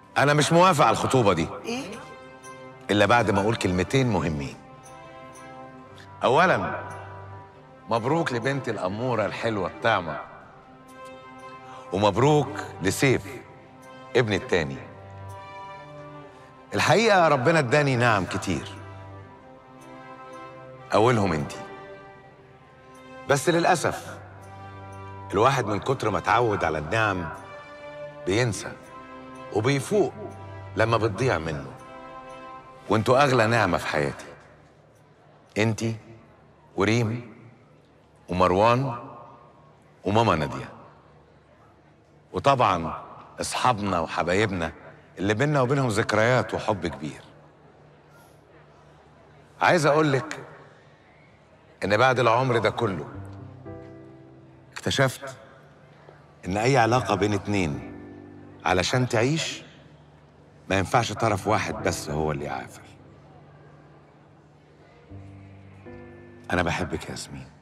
انا مش موافق على الخطوبه دي ايه الا بعد ما اقول كلمتين مهمين اولا مبروك لبنتي الاموره الحلوه الطعمه ومبروك لسيف ابني التاني الحقيقه ربنا اداني نعم كتير اولهم انتي بس للاسف الواحد من كتر ما اتعود على النعم بينسى وبيفوق لما بتضيع منه وانتوا اغلى نعمه في حياتي انتي وريم ومروان وماما ناديه وطبعا اصحابنا وحبايبنا اللي بينا وبينهم ذكريات وحب كبير عايز اقول لك ان بعد العمر ده كله اكتشفت ان اي علاقه بين اتنين علشان تعيش ما ينفعش طرف واحد بس هو اللي يعافر انا بحبك يا ياسمين